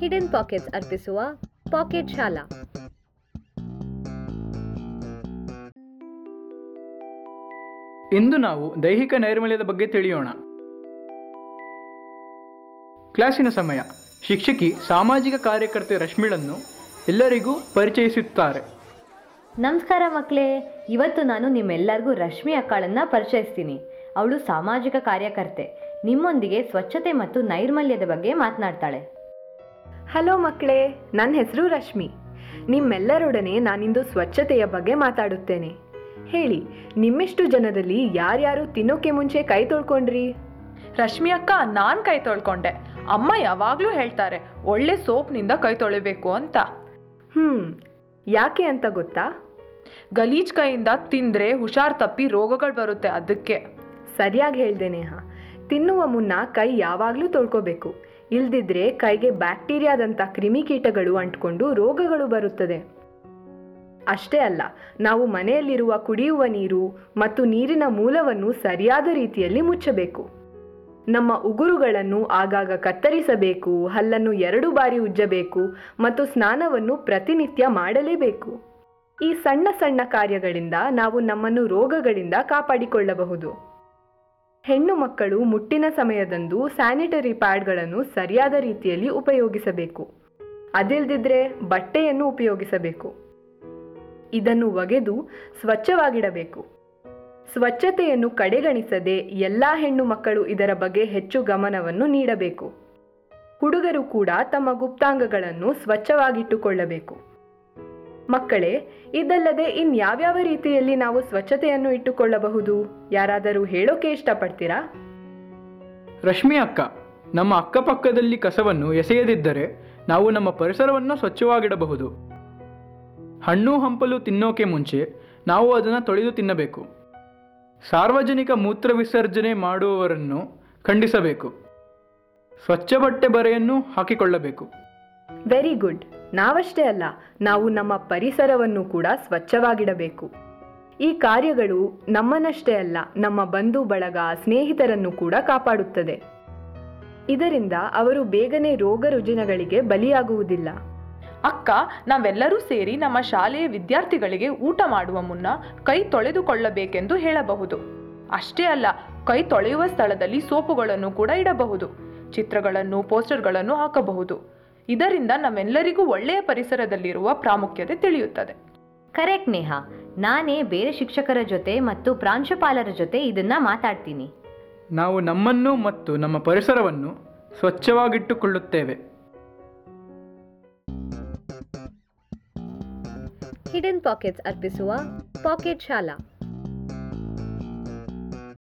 hidden pockets ಅರ್ಪಿಸುವ pocket ಶಾಲಾ ಇಂದು ನಾವು ದೈಹಿಕ ನೈರ್ಮಲ್ಯದ ಬಗ್ಗೆ ತಿಳಿಯೋಣ ಕ್ಲಾಸಿನ ಸಮಯ ಶಿಕ್ಷಕಿ ಸಾಮಾಜಿಕ ಕಾರ್ಯಕರ್ತೆ ರಶ್ಮಿಳನ್ನು ಎಲ್ಲರಿಗೂ ಪರಿಚಯಿಸುತ್ತಾರೆ ನಮಸ್ಕಾರ ಮಕ್ಕಳೇ ಇವತ್ತು ನಾನು ನಿಮ್ಮೆಲ್ಲರಿಗೂ ರಶ್ಮಿ ಅಕ್ಕಾಳನ್ನ ಪರಿಚಯಿಸ್ತೀನಿ ಅವಳು ಸಾಮಾಜಿಕ ಕಾರ್ಯಕರ್ತೆ ನಿಮ್ಮೊಂದಿಗೆ ಸ್ವಚ್ಛತೆ ಮತ್ತು ನೈರ್ಮಲ್ಯದ ಬಗ್ಗೆ ಮಾತನಾಡ್ತಾಳೆ ಹಲೋ ಮಕ್ಕಳೇ ನನ್ನ ಹೆಸರು ರಶ್ಮಿ ನಿಮ್ಮೆಲ್ಲರೊಡನೆ ನಾನಿಂದು ಸ್ವಚ್ಛತೆಯ ಬಗ್ಗೆ ಮಾತಾಡುತ್ತೇನೆ ಹೇಳಿ ನಿಮ್ಮೆಷ್ಟು ಜನದಲ್ಲಿ ಯಾರ್ಯಾರು ತಿನ್ನೋಕೆ ಮುಂಚೆ ಕೈ ತೊಳ್ಕೊಂಡ್ರಿ ರಶ್ಮಿ ಅಕ್ಕ ನಾನ್ ಕೈ ತೊಳ್ಕೊಂಡೆ ಅಮ್ಮ ಯಾವಾಗ್ಲೂ ಹೇಳ್ತಾರೆ ಒಳ್ಳೆ ಸೋಪ್ನಿಂದ ಕೈ ತೊಳಿಬೇಕು ಅಂತ ಹ್ಮ್ ಯಾಕೆ ಅಂತ ಗೊತ್ತಾ ಗಲೀಜ್ ಕೈಯಿಂದ ತಿಂದ್ರೆ ಹುಷಾರ್ ತಪ್ಪಿ ರೋಗಗಳು ಬರುತ್ತೆ ಅದಕ್ಕೆ ಸರಿಯಾಗಿ ಹೇಳ್ದೆ ನೇಹ ತಿನ್ನುವ ಮುನ್ನ ಕೈ ಯಾವಾಗಲೂ ತೊಳ್ಕೋಬೇಕು ಇಲ್ದಿದ್ರೆ ಕೈಗೆ ಬ್ಯಾಕ್ಟೀರಿಯಾದಂಥ ಕ್ರಿಮಿಕೀಟಗಳು ಅಂಟ್ಕೊಂಡು ರೋಗಗಳು ಬರುತ್ತದೆ ಅಷ್ಟೇ ಅಲ್ಲ ನಾವು ಮನೆಯಲ್ಲಿರುವ ಕುಡಿಯುವ ನೀರು ಮತ್ತು ನೀರಿನ ಮೂಲವನ್ನು ಸರಿಯಾದ ರೀತಿಯಲ್ಲಿ ಮುಚ್ಚಬೇಕು ನಮ್ಮ ಉಗುರುಗಳನ್ನು ಆಗಾಗ ಕತ್ತರಿಸಬೇಕು ಹಲ್ಲನ್ನು ಎರಡು ಬಾರಿ ಉಜ್ಜಬೇಕು ಮತ್ತು ಸ್ನಾನವನ್ನು ಪ್ರತಿನಿತ್ಯ ಮಾಡಲೇಬೇಕು ಈ ಸಣ್ಣ ಸಣ್ಣ ಕಾರ್ಯಗಳಿಂದ ನಾವು ನಮ್ಮನ್ನು ರೋಗಗಳಿಂದ ಕಾಪಾಡಿಕೊಳ್ಳಬಹುದು ಹೆಣ್ಣು ಮಕ್ಕಳು ಮುಟ್ಟಿನ ಸಮಯದಂದು ಸ್ಯಾನಿಟರಿ ಪ್ಯಾಡ್ಗಳನ್ನು ಸರಿಯಾದ ರೀತಿಯಲ್ಲಿ ಉಪಯೋಗಿಸಬೇಕು ಅದಿಲ್ದಿದ್ರೆ ಬಟ್ಟೆಯನ್ನು ಉಪಯೋಗಿಸಬೇಕು ಇದನ್ನು ಒಗೆದು ಸ್ವಚ್ಛವಾಗಿಡಬೇಕು ಸ್ವಚ್ಛತೆಯನ್ನು ಕಡೆಗಣಿಸದೆ ಎಲ್ಲ ಹೆಣ್ಣು ಮಕ್ಕಳು ಇದರ ಬಗ್ಗೆ ಹೆಚ್ಚು ಗಮನವನ್ನು ನೀಡಬೇಕು ಹುಡುಗರು ಕೂಡ ತಮ್ಮ ಗುಪ್ತಾಂಗಗಳನ್ನು ಸ್ವಚ್ಛವಾಗಿಟ್ಟುಕೊಳ್ಳಬೇಕು ಮಕ್ಕಳೇ ಇದಲ್ಲದೆ ಇನ್ಯಾವ್ಯಾವ ರೀತಿಯಲ್ಲಿ ನಾವು ಸ್ವಚ್ಛತೆಯನ್ನು ಇಟ್ಟುಕೊಳ್ಳಬಹುದು ಯಾರಾದರೂ ಹೇಳೋಕೆ ಇಷ್ಟಪಡ್ತೀರಾ ರಶ್ಮಿ ಅಕ್ಕ ನಮ್ಮ ಅಕ್ಕಪಕ್ಕದಲ್ಲಿ ಕಸವನ್ನು ಎಸೆಯದಿದ್ದರೆ ನಾವು ನಮ್ಮ ಪರಿಸರವನ್ನು ಸ್ವಚ್ಛವಾಗಿಡಬಹುದು ಹಣ್ಣು ಹಂಪಲು ತಿನ್ನೋಕೆ ಮುಂಚೆ ನಾವು ಅದನ್ನು ತೊಳೆದು ತಿನ್ನಬೇಕು ಸಾರ್ವಜನಿಕ ಮೂತ್ರ ವಿಸರ್ಜನೆ ಮಾಡುವವರನ್ನು ಖಂಡಿಸಬೇಕು ಸ್ವಚ್ಛ ಬಟ್ಟೆ ಬರೆಯನ್ನು ಹಾಕಿಕೊಳ್ಳಬೇಕು ವೆರಿ ಗುಡ್ ನಾವಷ್ಟೇ ಅಲ್ಲ ನಾವು ನಮ್ಮ ಪರಿಸರವನ್ನು ಕೂಡ ಸ್ವಚ್ಛವಾಗಿಡಬೇಕು ಈ ಕಾರ್ಯಗಳು ನಮ್ಮನ್ನಷ್ಟೇ ಅಲ್ಲ ನಮ್ಮ ಬಂಧು ಬಳಗ ಸ್ನೇಹಿತರನ್ನು ಕೂಡ ಕಾಪಾಡುತ್ತದೆ ಇದರಿಂದ ಅವರು ಬೇಗನೆ ರೋಗ ರುಜಿನಗಳಿಗೆ ಬಲಿಯಾಗುವುದಿಲ್ಲ ಅಕ್ಕ ನಾವೆಲ್ಲರೂ ಸೇರಿ ನಮ್ಮ ಶಾಲೆಯ ವಿದ್ಯಾರ್ಥಿಗಳಿಗೆ ಊಟ ಮಾಡುವ ಮುನ್ನ ಕೈ ತೊಳೆದುಕೊಳ್ಳಬೇಕೆಂದು ಹೇಳಬಹುದು ಅಷ್ಟೇ ಅಲ್ಲ ಕೈ ತೊಳೆಯುವ ಸ್ಥಳದಲ್ಲಿ ಸೋಪುಗಳನ್ನು ಕೂಡ ಇಡಬಹುದು ಚಿತ್ರಗಳನ್ನು ಪೋಸ್ಟರ್ಗಳನ್ನು ಹಾಕಬಹುದು ಇದರಿಂದ ನಮ್ಮೆಲ್ಲರಿಗೂ ಒಳ್ಳೆಯ ಪರಿಸರದಲ್ಲಿರುವ ಪ್ರಾಮುಖ್ಯತೆ ತಿಳಿಯುತ್ತದೆ ಕರೆಕ್ಟ್ ನೇಹ ನಾನೇ ಬೇರೆ ಶಿಕ್ಷಕರ ಜೊತೆ ಮತ್ತು ಪ್ರಾಂಶುಪಾಲರ ಜೊತೆ ಇದನ್ನ ಮಾತಾಡ್ತೀನಿ ನಾವು ನಮ್ಮನ್ನು ಮತ್ತು ನಮ್ಮ ಪರಿಸರವನ್ನು ಸ್ವಚ್ಛವಾಗಿಟ್ಟುಕೊಳ್ಳುತ್ತೇವೆ ಹಿಡನ್ ಪಾಕೆಟ್ಸ್ ಅರ್ಪಿಸುವ ಪಾಕೆಟ್ ಶಾಲಾ